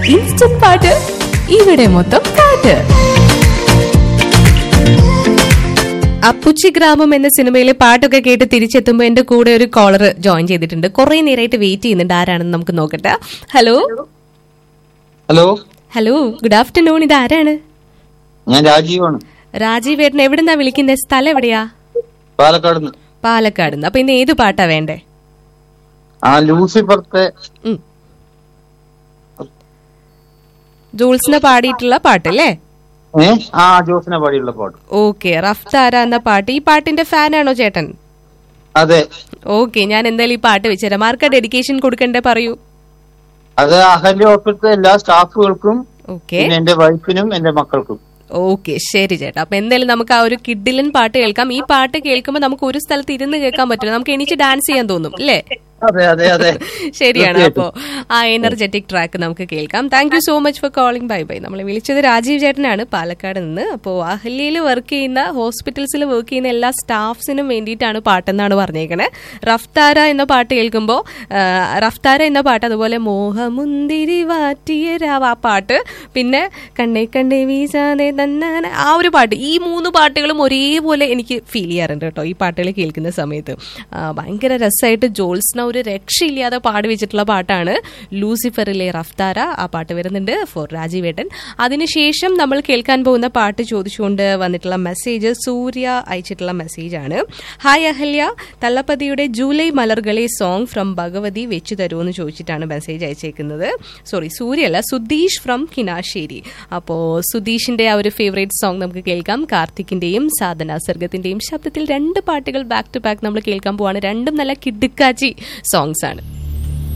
Instant പാട്ട് ഇവിടെ മൊത്തം പാട്ട് അപ്പുച്ചി ഗ്രാമം എന്ന സിനിമയിലെ പാട്ടൊക്കെ കേട്ട് തിരിച്ചെത്തുമ്പോൾ എന്റെ കൂടെ ഒരു കോളർ ജോയിൻ ചെയ്തിട്ടുണ്ട് കുറെ നേരമായിട്ട് വെയിറ്റ് ചെയ്യുന്നുണ്ട് ആരാണെന്ന് നമുക്ക് നോക്കട്ടെ hello hello hello good afternoon ഇത് ആരാണ് ഞാൻ രാജീവാണ് രാജീവ് ഏട്ടൻ എവിടുന്നാ വിളിക്കുന്നത് സ്ഥലം എവിടെയാ പാലക്കാട് നിന്ന് പാലക്കാട് അപ്പൊ ഇന്ന് ഏത് പാട്ടാ വേണ്ടേ ആ ലൂസിഫർത്തെ ഉം. ജൂൾസിനെ പാടിയിട്ടുള്ള പാട്ടല്ലേ ഏ ആ ജോസിനെ പാടിയുള്ള പാട്ട് ഓക്കെ റഫ്താര എന്ന പാട്ട് ഈ പാട്ടിന്റെ ഫാനാണോ ചേട്ടൻ അതെ ഓക്കെ ഞാൻ എന്തായാലും ഈ പാട്ട് വെച്ചുതരാം ആർക്കാ ഡെഡിക്കേഷൻ കൊടുക്കണ്ടേ പറയൂ അത് അഹല്യ ഹോസ്പിറ്റലിലെ എല്ലാ സ്റ്റാഫുകൾക്കും ഓക്കെ പിന്നെ എന്റെ വൈഫിനും എന്റെ മക്കൾക്കും ഓക്കെ ശരി ചേട്ടാ അപ്പൊ എന്തായാലും നമുക്ക് ആ ഒരു കിഡിലൻ പാട്ട് കേൾക്കാം ഈ പാട്ട് കേൾക്കുമ്പോൾ നമുക്ക് ഒരു സ്ഥലത്ത് ഇരുന്ന് കേൾക്കാൻ പറ്റില്ല നമുക്ക് എണീച്ച് ഡാൻസ് ചെയ്യാൻ തോന്നും അല്ലേ അതെ അതെ അതെ ശരിയാണ് അപ്പോ ആ എനർജറ്റിക് ട്രാക്ക് നമുക്ക് കേൾക്കാം thank you so much for calling bye bye നമ്മളെ വിളിച്ചത് രാജീവ് ചേട്ടനാണ് പാലക്കാട് നിന്ന് അപ്പോൾ അഹല്യയിൽ വർക്ക് ചെയ്യുന്ന ഹോസ്പിറ്റൽസിൽ വർക്ക് ചെയ്യുന്ന എല്ലാ സ്റ്റാഫ്സിനും വേണ്ടിയിട്ടാണ് പാട്ടെന്നാണ് പറഞ്ഞേക്കണേ റഫ്താര എന്ന പാട്ട് കേൾക്കുമ്പോൾ റഫ്താര എന്ന പാട്ട് അതുപോലെ മോഹമുന്തിരി വാറ്റിയ രാവ് ആ പാട്ട് പിന്നെ കണ്ണേ കണ്ണേ വീശാതെ തന്നാന ആ ഒരു പാട്ട് ഈ മൂന്ന് പാട്ടുകളും ഒരേപോലെ എനിക്ക് ഫീൽ ചെയ്യാറുണ്ട് കേട്ടോ ഈ പാട്ടുകൾ കേൾക്കുന്ന സമയത്ത് ആ, ഭയങ്കര രസമായിട്ട് ജോൾസ്ന ഒരു രക്ഷയില്ലാതെ പാടി വെച്ചിട്ടുള്ള പാട്ടാണ് ലൂസിഫറിലെ റഫ്താര ആ പാട്ട് വരുന്നുണ്ട് ഫോർ രാജീവേട്ടൻ അതിനുശേഷം നമ്മൾ കേൾക്കാൻ പോകുന്ന പാട്ട് ചോദിച്ചുകൊണ്ട് വന്നിട്ടുള്ള മെസ്സേജ് സൂര്യ അയച്ചിട്ടുള്ള മെസ്സേജാണ് ഹായ് അഹല്യ തള്ളപ്പതിയുടെ ജൂലൈ മലർകളെ സോങ് ഫ്രം ഭഗവതി വെച്ചു തരുമെന്ന് ചോദിച്ചിട്ടാണ് മെസ്സേജ് അയച്ചേക്കുന്നത് സോറി സൂര്യ അല്ല സുധീഷ് ഫ്രം കിനാശ്ശേരി അപ്പോൾ സുധീഷിന്റെ ആ ഒരു ഫേവറേറ്റ് സോങ് നമുക്ക് കേൾക്കാം കാർത്തിക്കിന്റെയും സാധന സർഗത്തിന്റെയും ശബ്ദത്തിൽ രണ്ട് പാട്ടുകൾ ബാക്ക് ടു ബാക്ക് നമ്മൾ കേൾക്കാൻ പോവാണ് രണ്ടും നല്ല കിടുക്കാച്ചി സോങ്സ് ആണ്